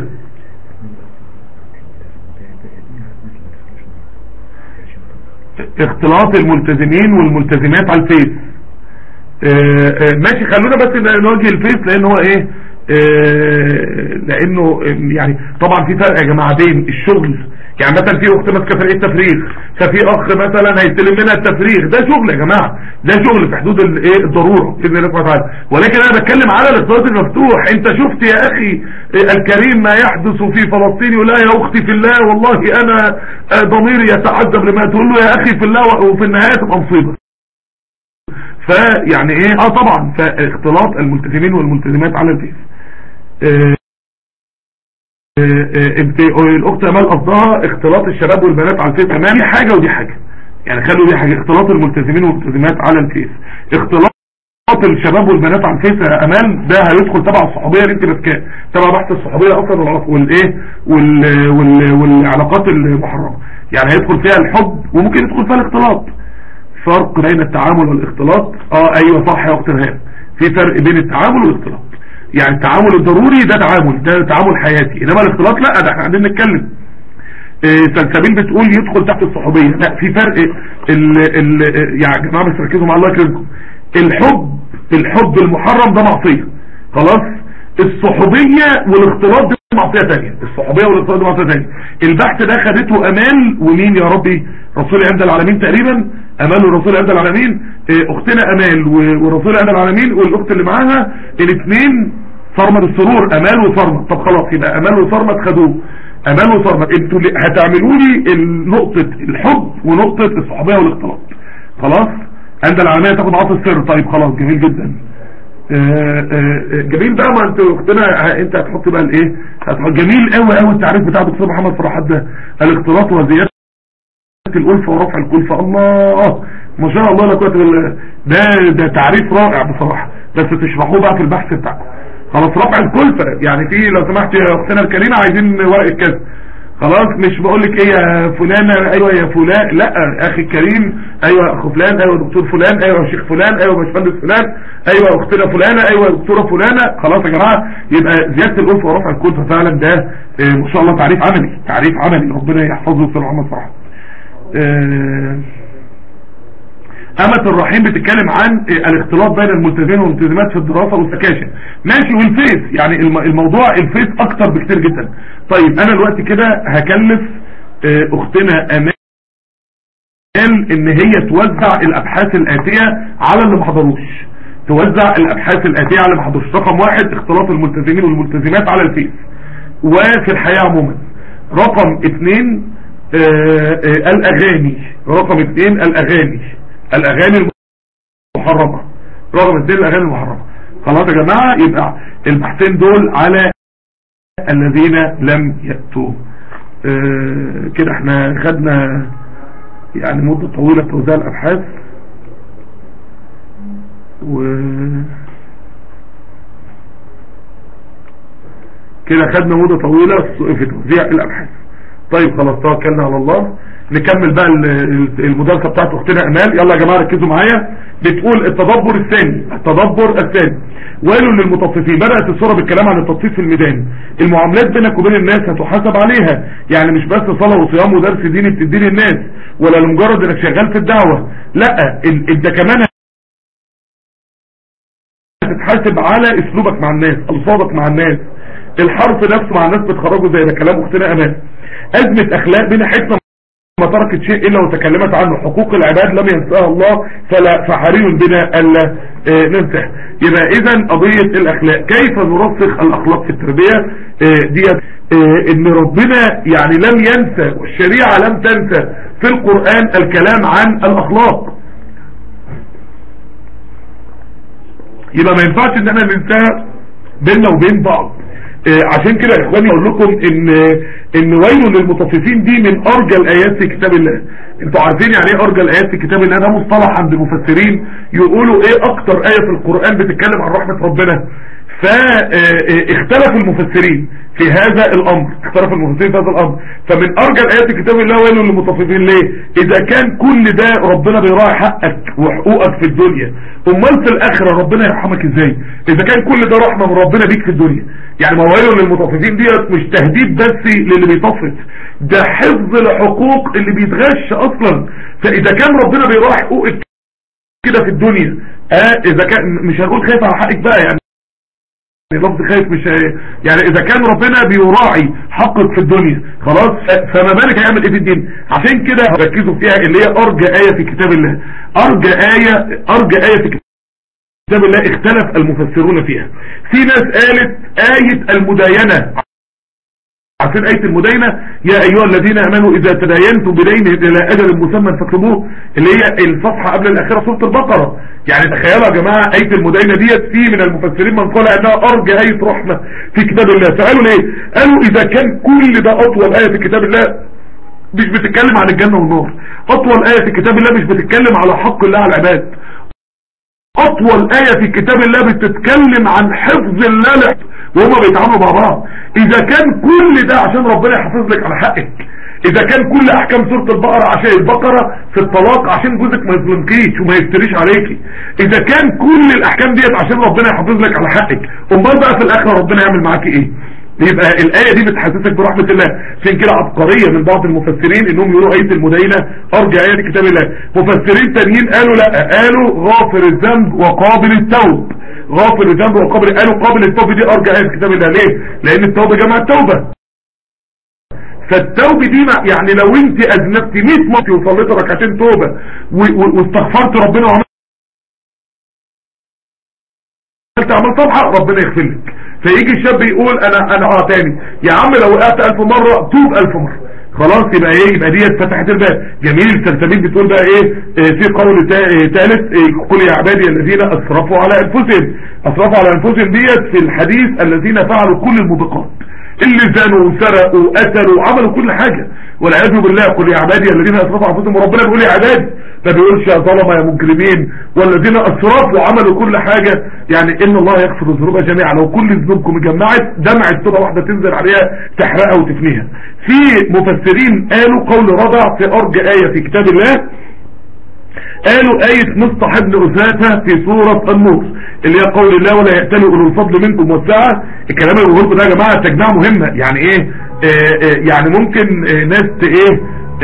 اختلاط الملتزمين والملتزمات على الفيس اه اه ماشي خلونا بس نواجه الفيس لان هو ايه اه لانه يعني طبعا في فرق يا جماعه بين الشغل يعني مثلا في اخت ماسكه فرقه تفريغ ففي اخ مثلا هيستلم منها التفريغ ده شغل يا جماعه ده شغل في حدود الايه الضروره باذن الله سبحانه وتعالى ولكن انا بتكلم على الاختلاط المفتوح انت شفت يا اخي الكريم ما يحدث في فلسطين ولا يا اختي في الله والله انا ضميري يتعذب لما تقول له يا اخي في الله وفي النهايه تبقى مصيبه فيعني ايه اه طبعا فاختلاط الملتزمين والملتزمات على الفيس اه الاخت امال قصدها اختلاط الشباب والبنات على الفيس امام دي حاجه ودي حاجه يعني خلوا دي حاجه اختلاط الملتزمين والملتزمات على الفيس اختلاط الشباب والبنات على الفيس يا امال ده هيدخل تبع الصحوبيه اللي انت ماسكاه تبع بحث الصحوبيه اصلا والايه وال وال والعلاقات المحرمه يعني هيدخل فيها الحب وممكن يدخل فيها الاختلاط فرق بين التعامل والاختلاط اه ايوه صح يا اخت رهان في فرق بين التعامل والاختلاط يعني التعامل الضروري ده تعامل ده تعامل حياتي انما الاختلاط لا ده احنا قاعدين نتكلم إيه سلسبيل بتقول يدخل تحت الصحوبيه لا في فرق ال ال يا جماعه بس ركزوا مع الله يكرمكم الحب الحب المحرم ده معصيه خلاص الصحوبيه والاختلاط دي معصيه ثانيه الصحوبيه والاختلاط دي معصيه ثانيه البحث ده خدته امال ومين يا ربي رسول عند العالمين تقريبا امال والرسول عند العالمين اختنا امال ورسول عند العالمين والاخت اللي معاها الاثنين صرمد السرور امال وصرمد طب خلاص يبقى امال وصرمد خدوه امال وصرمد انتوا هتعملوا لي نقطه الحب ونقطه الصحوبيه والاختلاط خلاص عند العالمين تاخد عاطف السر طيب خلاص جميل جدا جميل بقى ما انت اختنا انت هتحط بقى الايه هتحط جميل قوي قوي التعريف بتاع دكتور محمد فرحات ده الاختلاط وزياده الألفة ورفع الكلفة الله ما شاء الله لا قوه الا بالله ده ده تعريف رائع بصراحة بس تشرحوه بقى في البحث بتاعكم خلاص رفع الكلفة يعني في لو سمحت يا اختنا الكريمة عايزين ورقة كذا خلاص مش بقول لك ايه يا فلانة ايوه يا فلان لا اخي الكريم ايوه اخو فلان ايوه دكتور فلان ايوه شيخ فلان ايوه باشمهندس فلان ايوه اختنا فلانة ايوه دكتورة فلانة خلاص يا جماعة يبقى زيادة الألفة ورفع الكلفة فعلا ده اه ما شاء الله تعريف عملي تعريف عملي ربنا يحفظه ويصل محمد فرحة أمة الرحيم بتتكلم عن الاختلاط بين الملتزمين والملتزمات في الدراسة والسكاشن ماشي والفيس يعني الموضوع الفيس اكتر بكتير جدا طيب انا الوقت كده هكلف اختنا امال ان هي توزع الابحاث الاتية على اللي ما حضروش توزع الابحاث الاتية على اللي ما حضروش رقم واحد اختلاط الملتزمين والملتزمات على الفيس وفي الحياة عموما رقم اثنين آآ آآ الاغاني رقم اثنين الاغاني الاغاني المحرمة رقم اثنين الاغاني المحرمة خلاص يا جماعة يبقى البحثين دول على الذين لم يأتوا كده احنا خدنا يعني مدة طويلة في توزيع الابحاث و كده خدنا مدة طويلة في توزيع الابحاث طيب خلاص توكلنا على الله نكمل بقى المدرسة بتاعت اختنا امال يلا يا جماعة ركزوا معايا بتقول التدبر الثاني التدبر الثاني ويل للمطففين بدأت الصورة بالكلام عن التطفيف في الميدان المعاملات بينك وبين الناس هتحاسب عليها يعني مش بس صلاة وصيام ودرس ديني بتديه للناس ولا لمجرد انك شغال في الدعوة لا انت كمان هتتحاسب على اسلوبك مع الناس الفاظك مع الناس الحرف نفسه مع الناس بتخرجه زي ده كلام اختنا امان ازمة اخلاق بين حكمة ما تركت شيء الا وتكلمت عنه حقوق العباد لم ينساها الله فلا فحري بنا الا اه ننساه يبقى اذا قضية الاخلاق كيف نرسخ الاخلاق في التربية اه ديت اه ان ربنا يعني لم ينسى والشريعة لم تنسى في القرآن الكلام عن الاخلاق يبقى ما ينفعش ان احنا ننساها بيننا وبين بعض عشان كده يا اخواني اقول لكم ان ان ويل للمطففين دي من ارجى الايات في كتاب الله انتوا عارفين يعني ايه ارجى الايات في كتاب الله ده مصطلح عند المفسرين يقولوا ايه اكتر ايه في القرآن بتتكلم عن رحمة ربنا فاختلف المفسرين في هذا الامر اختلف المفسرين في هذا الامر فمن ارجى الايات في كتاب الله ويل للمطففين ليه اذا كان كل ده ربنا بيراعي حقك وحقوقك في الدنيا امال في الاخره ربنا يرحمك ازاي اذا كان كل ده رحمه من ربنا بيك في الدنيا يعني ما هو ويل للمطففين ديت مش تهديد بس للي بيطفف ده حفظ الحقوق اللي بيتغش اصلا فاذا كان ربنا بيراعي حقوقك كده في الدنيا اه اذا كان مش هقول خايف على حقك بقى يعني لفظ خايف مش يعني اذا كان ربنا بيراعي حقك في الدنيا خلاص فما بالك هيعمل ايه في الدين عشان كده ركزوا فيها اللي هي ارجى ايه في كتاب الله ارجى ايه ارجى ايه في كتاب الله اختلف المفسرون فيها في ناس قالت ايه المداينه عارفين آية المدينة يا أيها الذين أمنوا إذا تداينتم بدين إلى أجل مسمى فاكتبوه اللي هي الصفحة قبل الأخيرة سورة البقرة يعني تخيلوا يا جماعة آية المدينة ديت في من المفسرين من قال أنها أرجى آية رحمة في كتاب الله فقالوا ليه قالوا إذا كان كل ده أطول آية في كتاب الله مش بتتكلم عن الجنة والنار أطول آية في كتاب الله مش بتتكلم على حق الله على العباد أطول آية في كتاب الله بتتكلم عن حفظ الله وهما بيتعاملوا مع بعض اذا كان كل ده عشان ربنا يحافظ لك على حقك اذا كان كل احكام سورة البقرة عشان البقرة في الطلاق عشان جوزك ما يظلمكيش وما يفتريش عليكي اذا كان كل الاحكام ديت عشان ربنا يحافظ لك على حقك امال بقى في الاخره ربنا يعمل معاكي ايه يبقى الآية دي بتحسسك برحمة الله عشان كده عبقرية من بعض المفسرين انهم يقولوا آية المدينة ارجع آية كتاب الله مفسرين تانيين قالوا لا قالوا غافر الذنب وقابل التوب غافر الذنب وقابل قالوا قابل التوب دي ارجع آية كتاب الله ليه لان التوبة جمع التوبة فالتوبة دي يعني لو انت اذنبت 100 مرة وصليت ركعتين توبة واستغفرت ربنا وعملت عملت صفحة ربنا يغفر لك فيجي الشاب يقول انا انا اه تاني يا عم لو وقعت الف مرة توب الف مرة خلاص يبقى ايه يبقى ديت فتحت الباب جميل السلسبيل بتقول بقى ايه, إيه في قول ثالث إيه قل يا عبادي الذين اسرفوا على انفسهم اسرفوا على انفسهم ديت في الحديث الذين فعلوا كل الموبقات اللي زنوا وسرقوا وقتلوا وعملوا كل حاجة والعياذ بالله قل يا عبادي الذين اسرفوا على انفسهم وربنا بيقول يا عبادي ما بيقولش يا ظلمه يا مجرمين والذين اسرفوا وعملوا كل حاجة يعني ان الله يغفر الذنوب جميعا لو كل ذنوبكم اتجمعت دمعة توبه واحده تنزل عليها تحرقها وتفنيها في مفسرين قالوا قول رضع في ارجى ايه في كتاب الله قالوا آية مصطح ابن أساسة في سورة النور اللي هي قول الله ولا يأتلوا أولو الفضل منكم والسعة الكلام اللي بقوله ده يا جماعة تجميع مهمة يعني ايه آه آه يعني ممكن آه ناس ايه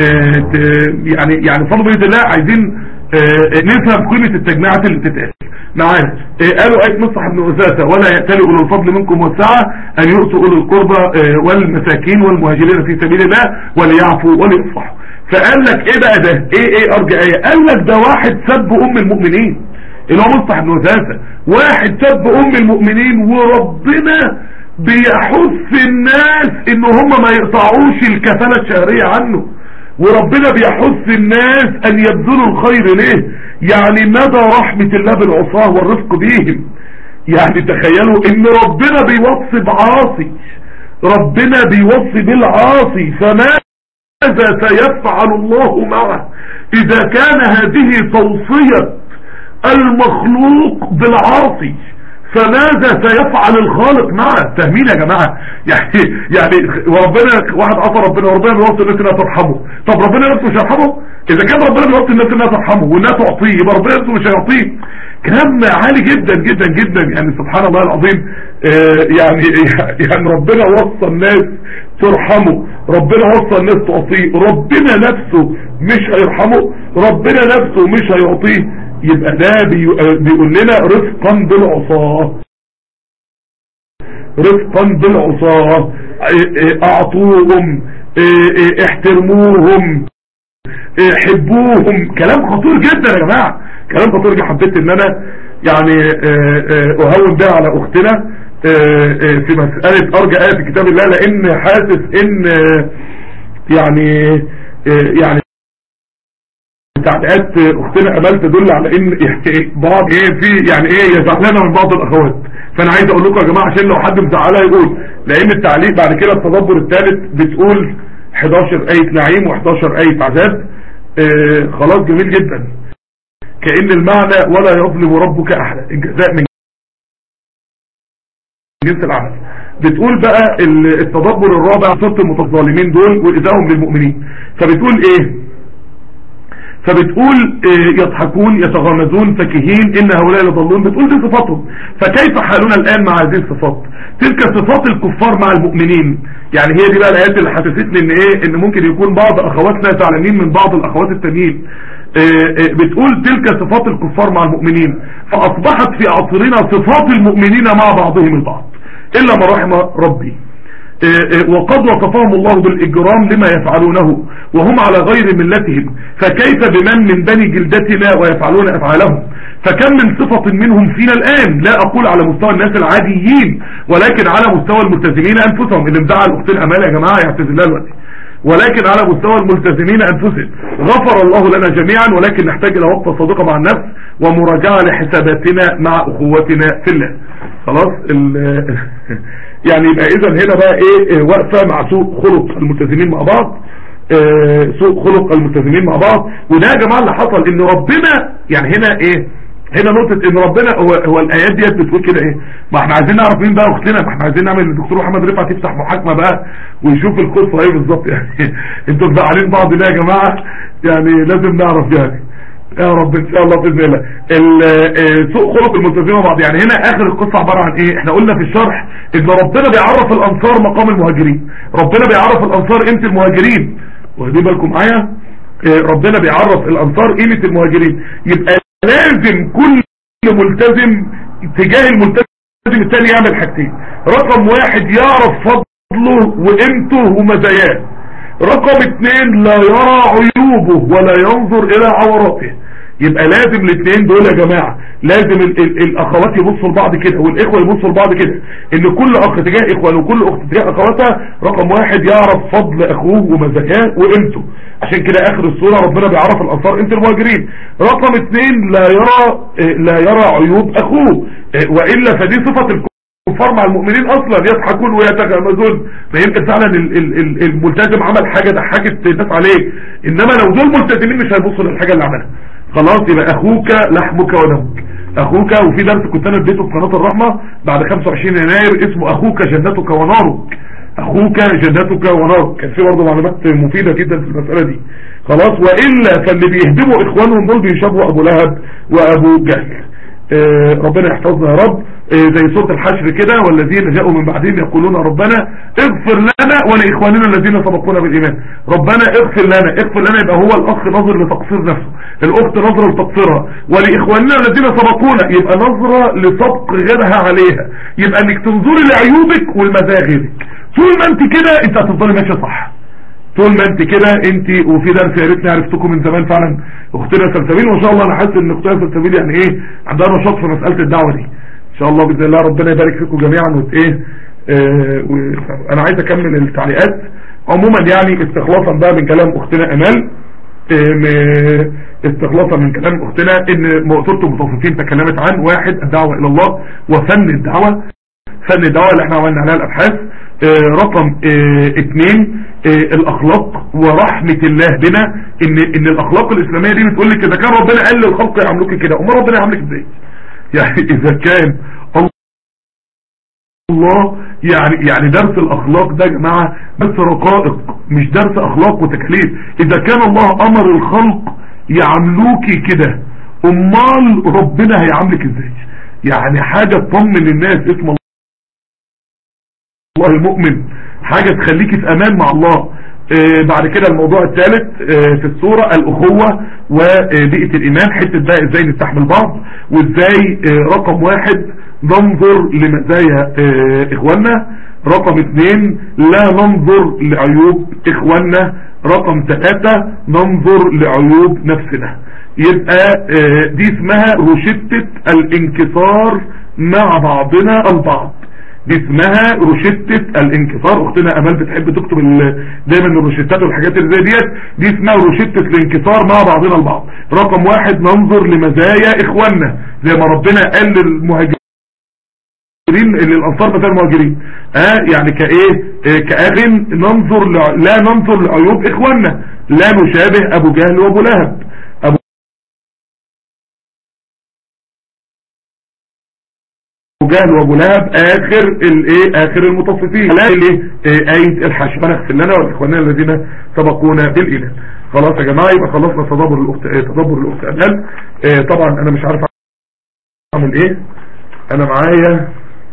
يعني يعني فضل بإذن الله عايزين نفهم قيمة التجميعات اللي بتتقال معانا قالوا آية مصطح ابن أساسة ولا يأتلوا أولو الفضل منكم والسعة أن يؤتوا أولو القربى والمساكين والمهاجرين في سبيل الله وليعفوا وليصفحوا فقال لك ايه بقى ده ايه ايه ارجع ايه قال لك ده واحد سب ام المؤمنين اللي هو مصطح بن وساسة واحد سب ام المؤمنين وربنا بيحث الناس ان هم ما يقطعوش الكفالة الشهرية عنه وربنا بيحث الناس ان يبذلوا الخير ليه يعني مدى رحمة الله بالعصاه والرفق بيهم يعني تخيلوا ان ربنا بيوصي بعاصي ربنا بيوصي بالعاصي فما ماذا سيفعل الله معه اذا كان هذه توصية المخلوق بالعاصي فماذا سيفعل الخالق معه فاهمين يا جماعة يعني يعني وربنا واحد عصى ربنا وربنا بيوصي الناس انها ترحمه طب ربنا نفسه مش هيرحمه اذا كان ربنا بيوصي الناس انها ترحمه والناس تعطيه يبقى ربنا نفسه مش هيعطيه كلام عالي جدا جدا جدا يعني سبحان الله العظيم آه يعني يعني ربنا وصى الناس ترحمه ربنا وصى الناس تعطيه ربنا نفسه مش هيرحمه ربنا نفسه مش هيعطيه يبقى ده بيقول لنا رفقا بالعصاه رفقا بالعصاه اعطوهم احترموهم حبوهم كلام خطير جدا يا جماعة كلام خطير جدا حبيت ان انا يعني اهون ده على اختنا في مسألة ارجع ايه في كتاب الله لان حاسس ان يعني يعني تعليقات اختنا امال تدل على ان يعني بعض ايه في يعني ايه يزعلنا من بعض الاخوات فانا عايز اقول لكم يا جماعه عشان لو حد مزعلها يقول لان التعليق بعد كده التدبر الثالث بتقول 11 آية نعيم و11 آية عذاب آه خلاص جميل جدا كأن المعنى ولا يظلم ربك أحدا الجزاء من جنس العمل بتقول بقى ال- التدبر الرابع سورة المتظالمين دول وإذاهم للمؤمنين فبتقول ايه فبتقول آه، يضحكون يتغامزون فكهين ان هؤلاء لضالون بتقول دي صفاتهم فكيف حالنا الان مع هذه الصفات تلك صفات الكفار مع المؤمنين يعني هي دي بقى الايات اللي حسستني ان ايه ان ممكن يكون بعض اخواتنا زعلانين من بعض الاخوات التانيين آه، آه، بتقول تلك صفات الكفار مع المؤمنين فاصبحت في عصرنا صفات المؤمنين مع بعضهم البعض الا ما رحم ربي وقد وصفهم الله بالإجرام لما يفعلونه وهم على غير ملتهم فكيف بمن من بني جلدتنا ويفعلون أفعالهم فكم من صفة منهم فينا الآن لا أقول على مستوى الناس العاديين ولكن على مستوى الملتزمين أنفسهم اللي مدعى الأختين أمال يا جماعة يعتذر لها دلوقتي ولكن على مستوى الملتزمين أنفسهم غفر الله لنا جميعا ولكن نحتاج إلى وقفة صادقة مع النفس ومراجعة لحساباتنا مع أخوتنا في الله خلاص ال- يعني يبقى إذا هنا بقى إيه إيه، وقفة مع سوء خلق الملتزمين مع بعض آه، سوء خلق الملتزمين مع بعض وده يا جماعة اللي حصل إن ربنا يعني هنا إيه هنا نقطة ان ربنا هو, هو الايات ديت بتقول كده ايه ما احنا عايزين نعرف مين بقى اختنا ما احنا عايزين نعمل الدكتور محمد رفعت يفتح محاكمة بقى ويشوف القصة ايه بالظبط يعني انتوا مزعلين بعض ليه يا جماعة يعني لازم نعرف يعني يا رب ان شاء الله باذن الله ال- آه، سوء خلق الملتزمين مع بعض يعني هنا اخر القصه عباره عن ايه احنا قلنا في الشرح ان ربنا بيعرف الانصار مقام المهاجرين ربنا بيعرف الانصار قيمه المهاجرين واخدين بالكم معايا آه، ربنا بيعرف الانصار قيمه المهاجرين يبقى لازم كل ملتزم تجاه الملتزم الثاني يعمل حاجتين رقم واحد يعرف فضله وقيمته ومزاياه رقم اتنين لا يرى عيوبه ولا ينظر الى عوراته يبقى لازم الاثنين دول يا جماعة لازم ال ال الاخوات يبصوا لبعض كده والاخوة يبصوا لبعض كده ان كل اخ تجاه اخوة وكل اخت تجاه اخواتها رقم واحد يعرف فضل اخوه ومزاياه وقيمته عشان كده اخر الصورة ربنا بيعرف الانصار انت المهاجرين رقم اثنين لا يرى اه لا يرى عيوب اخوه اه والا فدي صفة الكفار مع المؤمنين اصلا يضحكون ويتغامزون فيمكن فعلا ال- ال- ال- الملتزم عمل حاجة ضحكت الناس عليه انما لو دول ملتزمين مش هيبصوا للحاجة اللي عملها خلاص يبقى اخوك لحمك ودمك اخوك وفي درس كنت انا اديته في قناة الرحمة بعد 25 يناير اسمه اخوك جنتك ونارك اخوك جنتك ونارك كان في برضه معلومات مفيدة جدا في المسألة دي خلاص والا فاللي بيهدموا اخوانهم دول بيشبهوا ابو لهب وابو جهل آه، ربنا يحفظنا يا رب آه، زي سورة الحشر كده والذين جاءوا من بعدهم يقولون ربنا اغفر لنا ولإخواننا الذين سبقونا بالإيمان ربنا اغفر لنا اغفر لنا يبقى هو الأخ نظر لتقصير نفسه الأخت نظرة لتقصيرها ولإخواننا الذين سبقونا يبقى نظرة لسبق غيرها عليها يبقى انك تنظري لعيوبك والمزايا غيرك طول ما انت كده انت هتفضلي ماشية صح طول ما انت كده انت وفي درس يا ريتني عرفتكم من زمان فعلا اختنا سلسبيل وان شاء الله انا حاسس ان اختنا سلسبيل يعني ايه عندها نشاط في مساله الدعوه دي ان شاء الله باذن الله ربنا يبارك فيكم جميعا وت ايه اه و- انا عايز اكمل التعليقات عموما يعني استخلاصا بقى من كلام اختنا امال اه م- استخلاصا من كلام اختنا ان مؤثرة المتصفين تكلمت عن واحد الدعوة الى الله وفن الدعوة فن الدعوة اللي احنا عملنا عليها الابحاث آه، رقم آه، اتنين آه، الاخلاق ورحمة الله بنا ان ان الاخلاق الاسلامية دي بتقول لك اذا كان ربنا قال للخلق يعملوك كده امال ربنا يعملك ازاي يعني اذا كان الله يعني يعني درس الاخلاق ده يا جماعة درس رقائق مش درس اخلاق وتكليف اذا كان الله امر الخلق يعملوكي كده امال ربنا هيعملك ازاي يعني حاجة تطمن الناس اسم الله الله المؤمن حاجة تخليكي في امان مع الله آه بعد كده الموضوع الثالث آه في الصورة الاخوة وبيئة الايمان حتة بقى ازاي نستحمل بعض وازاي آه رقم واحد ننظر لمزايا آه اخواننا رقم اثنين لا ننظر لعيوب اخواننا رقم ثلاثة ننظر لعيوب نفسنا يبقى آه دي اسمها روشتة الانكسار مع بعضنا البعض دي اسمها روشتة الانكسار اختنا امال بتحب تكتب ال- دايما الروشتات والحاجات اللي زي ديت دي اسمها روشتة الانكسار مع بعضنا البعض رقم واحد ننظر لمزايا اخواننا زي ما ربنا قال للمهاجرين اللي الانصار مثلا المهاجرين اه يعني كايه آه كاخ ننظر لع... لا ننظر لعيوب اخواننا لا نشابه ابو جهل وابو لهب ابو جهل وابو لهب اخر الايه اخر المطففين لا الايه آه، ايه الحشر ربنا اغفر لنا ولاخواننا الذين سبقونا بالايمان خلاص يا جماعه يبقى خلصنا تدبر الاخت آه، تدبر الاخت امال آه، طبعا انا مش عارف اعمل ايه انا معايا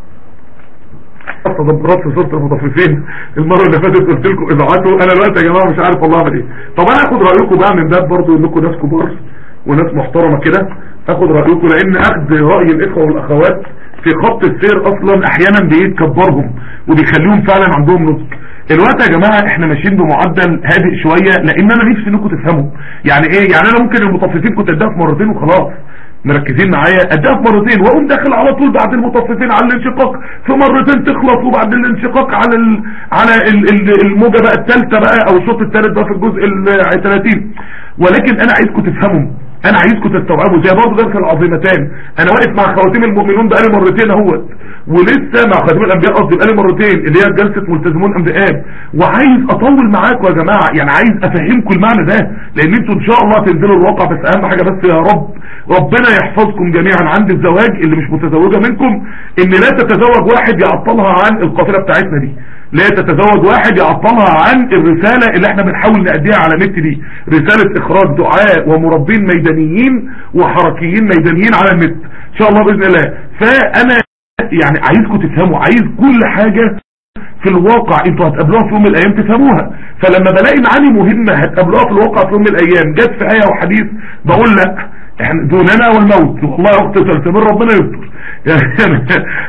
تدبرات في سوره المطففين المره اللي فاتت قلت لكم ابعتوا انا دلوقتي يا جماعه مش عارف والله اعمل ايه طب انا اخد رايكم بقى من باب برضو انكم ناس كبار وناس محترمه كده اخد رايكم لان اخذ راي الاخوه والاخوات في خط السير اصلا احيانا بيكبرهم وبيخليهم فعلا عندهم نضج الوقت يا جماعة احنا ماشيين بمعدل هادئ شوية لان انا نفسي انكم تفهموا يعني ايه يعني انا ممكن المطففين كنت اديها في مرتين وخلاص مركزين معايا اديها في مرتين واقوم داخل على طول بعد المطففين على الانشقاق في مرتين تخلص وبعد الانشقاق على ال... على ال... ال- الموجة بقى الثالثة بقى او الشوط الثالث بقى في الجزء ال 30 ولكن انا عايزكم تفهموا انا عايزكم تستوعبوا زي برضه درس العظيمتان انا واقف مع خواتيم المؤمنون بقالي مرتين اهوت ولسه مع خاتم الانبياء قصدي بقالي مرتين اللي هي جلسه ملتزمون انبياء وعايز اطول معاكم يا جماعه يعني عايز افهمكم المعنى ده لان انتوا ان شاء الله تنزلوا الواقع بس اهم حاجه بس يا رب ربنا يحفظكم جميعا عند الزواج اللي مش متزوجه منكم ان لا تتزوج واحد يعطلها عن القافله بتاعتنا دي لا تتزوج واحد يعطلها عن الرسالة اللي احنا بنحاول نأديها على النت دي رسالة اخراج دعاء ومربين ميدانيين وحركيين ميدانيين على النت ان شاء الله بإذن الله فانا يعني عايزكم تفهموا عايز كل حاجة في الواقع انتوا هتقابلوها في يوم من الايام تفهموها فلما بلاقي معاني مهمة هتقابلوها في الواقع في يوم من الايام جت في ايه وحديث بقول لا احنا دوننا والموت والله يا اخت تلتمر ربنا يستر يعني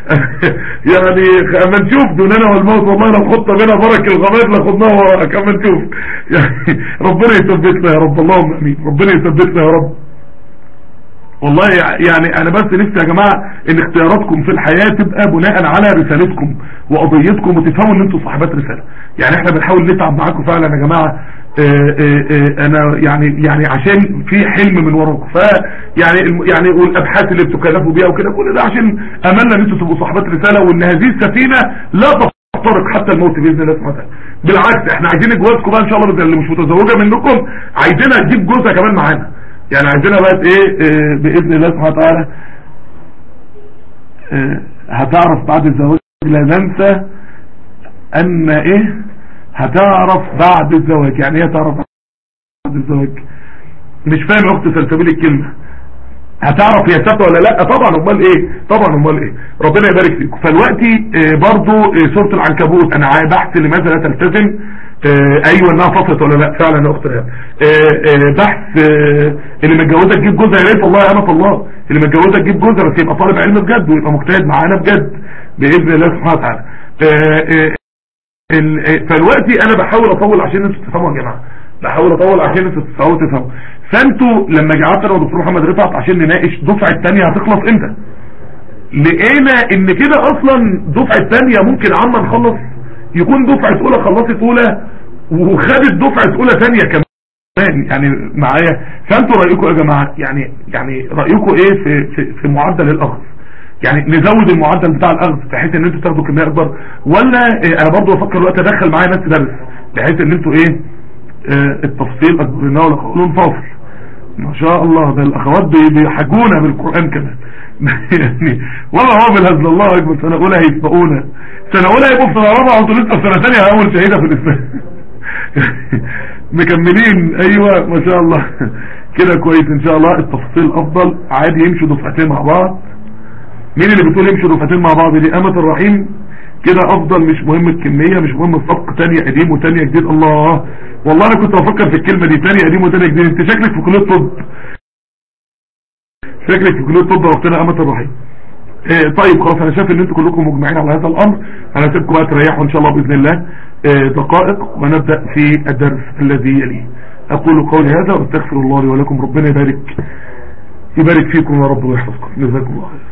يعني اما نشوف دوننا والموت والله لو خدت بينا برك الغماد لخدناه وراك اما نشوف يعني ربنا يثبتنا يا رب اللهم امين ربنا يثبتنا يا رب والله يعني انا بس نفسي يا جماعة ان اختياراتكم في الحياة تبقى بناء على رسالتكم وقضيتكم وتفهموا ان انتوا صاحبات رسالة يعني احنا بنحاول نتعب معاكم فعلا يا جماعة اه اه اه انا يعني يعني عشان في حلم من وراكم ف يعني الم- يعني والابحاث اللي بتكلفوا بيها وكده كل ده عشان املنا ان انتوا تبقوا صاحبات رسالة وان هذه السفينة لا تخترق حتى الموت باذن الله سبحانه وتعالى بالعكس احنا عايزين جوازكم بقى ان شاء الله بإذن اللي مش متزوجة منكم عايزينها تجيب جوزها كمان معانا يعني عايزينها بقى ايه اه باذن الله سبحانه وتعالى اه هتعرف بعد الزواج لا ننسى ان ايه هتعرف بعد الزواج يعني ايه هتعرف بعد الزواج مش فاهم يا اخت سلسبيل الكلمة هتعرف هي ثابته ولا لا طبعا امال ايه طبعا امال ايه ربنا يبارك فيكم فالوقتي آه، برضو آه، سوره العنكبوت انا عاي- بحث لماذا لا تلتزم آه، ايوه انها فصلت ولا لا فعلا يا اخت ريان. آه، آه، بحث آه، اللي متجوزه تجيب جوزها يا ريت والله يا امه الله اللي متجوزه تجيب جوزها بس يبقى طالب علم بجد ويبقى مجتهد معانا بجد باذن الله سبحانه وتعالى آه، آه، ال- آه، فالوقتي انا بحاول اطول عشان انتوا تفهموا يا جماعه بحاول اطول عشان انتوا تفهموا تفهموا فانتوا لما قعدت انا ودكتور محمد رفعت عشان نناقش دفعه الثانيه هتخلص امتى لقينا ان كده اصلا دفعه الثانيه ممكن عما نخلص يكون دفعه اولى خلصت اولى وخدت دفعه اولى ثانيه كمان يعني معايا فانتوا رايكم يا جماعه يعني يعني رايكم ايه في في, في معدل الاخذ يعني نزود المعدل بتاع الاخذ بحيث ان انتوا تاخدوا كميه اكبر ولا إيه انا برضو بفكر الوقت ادخل معايا ناس تدرس بحيث ان انتوا ايه آه التفصيل اكبرنا ولا قولون فاصل ما شاء الله ده الاخوات بي- بيحجونا بالقران كمان يعني والله هو بالهزل الله اكبر سنه اولى هيسبقونا سنه اولى هيبقوا في سنه رابعه وانتوا لسه في سنه ثانيه اول شهيده في الاسلام مكملين ايوه ما شاء الله كده كويس ان شاء الله التفصيل افضل عادي يمشوا دفعتين مع بعض مين اللي بتقول يمشوا دفعتين مع بعض دي امة الرحيم كده افضل مش مهم الكمية مش مهم الصفق تانية قديم وتانية جديد الله والله انا كنت بفكر في الكلمة دي تانية قديم وتانية جديد انت شكلك في كلية طب شكلك في كلية طب وقتنا امة الرحيم إيه طيب خلاص انا شايف ان انتوا كلكم مجمعين على هذا الامر انا هسيبكم بقى تريحوا ان شاء الله باذن الله إيه دقائق ونبدا في الدرس الذي يليه اقول قولي هذا واستغفر الله لي ولكم ربنا يبارك يبارك فيكم يا رب ويحفظكم جزاكم الله خير